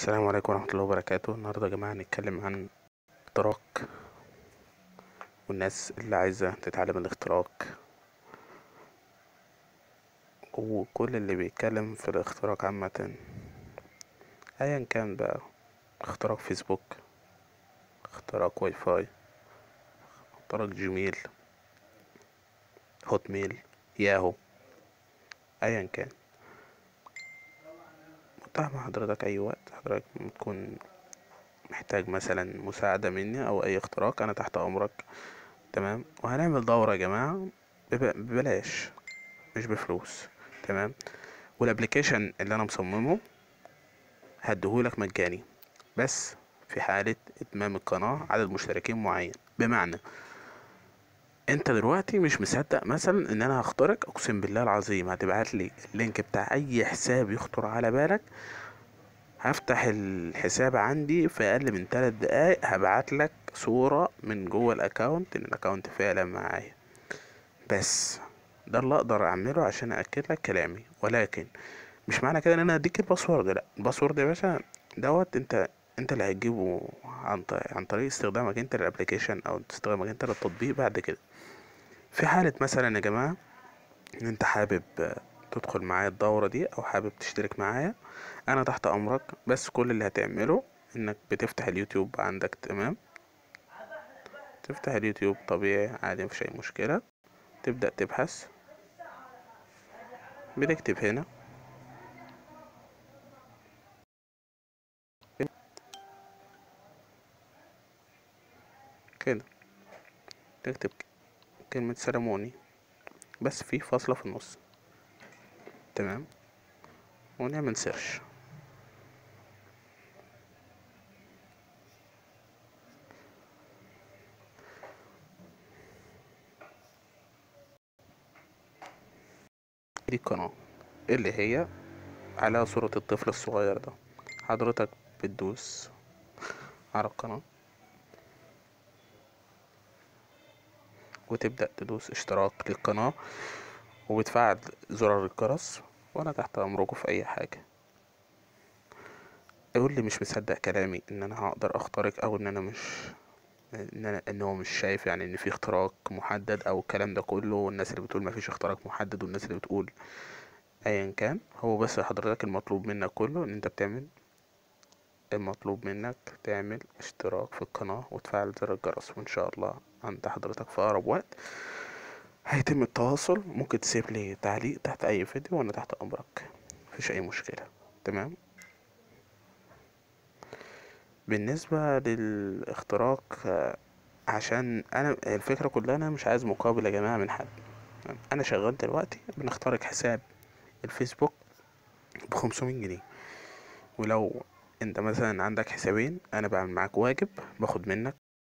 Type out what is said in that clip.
السلام عليكم ورحمة الله وبركاته النهاردة يا جماعة هنتكلم عن الاختراق والناس اللي عايزة تتعلم الاختراق وكل اللي بيتكلم في الاختراق عامة ايا كان بقى اختراق فيسبوك اختراق واي فاي اختراق جيميل هوت ميل ياهو ايا كان متاح مع حضرتك اي وقت حضرتك تكون محتاج مثلا مساعدة مني او اي اختراق انا تحت امرك تمام وهنعمل دورة يا جماعة بب- ببلاش مش بفلوس تمام والابليكيشن اللي انا مصممه هديهولك مجاني بس في حالة اتمام القناة عدد مشتركين معين بمعنى انت دلوقتي مش مصدق مثلا ان انا هخترق اقسم بالله العظيم هتبعت لي اللينك بتاع اي حساب يخطر على بالك هفتح الحساب عندي في اقل من 3 دقايق هبعت لك صورة من جوه الاكونت ان الاكونت فعلا معايا بس ده اللي اقدر اعمله عشان ااكد لك كلامي ولكن مش معنى كده ان انا اديك الباسورد لا الباسورد يا باشا دوت انت انت اللي هتجيبه عن ط- عن طريق استخدامك انت للابليكيشن او استخدامك انت للتطبيق بعد كده في حالة مثلا يا جماعة ان انت حابب آه، تدخل معايا الدورة دي او حابب تشترك معايا انا تحت امرك بس كل اللي هتعمله انك بتفتح اليوتيوب عندك تمام تفتح اليوتيوب طبيعي عادي مفيش اي مشكلة تبدأ تبحث بتكتب هنا كده تكتب كلمة سلموني بس في فاصلة في النص تمام ونعمل سيرش دي القناة اللي هي على صورة الطفل الصغير ده حضرتك بتدوس على القناة وتبدأ تدوس اشتراك للقناة وبتفعل زرار الجرس وانا تحت امركم في اي حاجة يقول لي مش مصدق كلامي ان انا هقدر اخترق او ان انا مش ان انا ان هو مش شايف يعني ان في اختراق محدد او الكلام ده كله والناس اللي بتقول مفيش اختراق محدد والناس اللي بتقول ايا كان هو بس حضرتك المطلوب منك كله ان انت بتعمل المطلوب منك تعمل اشتراك في القناة وتفعل زر الجرس وان شاء الله عند حضرتك في اقرب وقت هيتم التواصل ممكن تسيب لي تعليق تحت اي فيديو وانا تحت امرك مفيش اي مشكلة تمام بالنسبة للاختراق آه، عشان انا الفكرة كلها انا مش عايز مقابل يا جماعة من حد انا شغال دلوقتي بنخترق حساب الفيسبوك بخمسمية جنيه ولو انت مثلا عندك حسابين انا بعمل معاك واجب باخد منك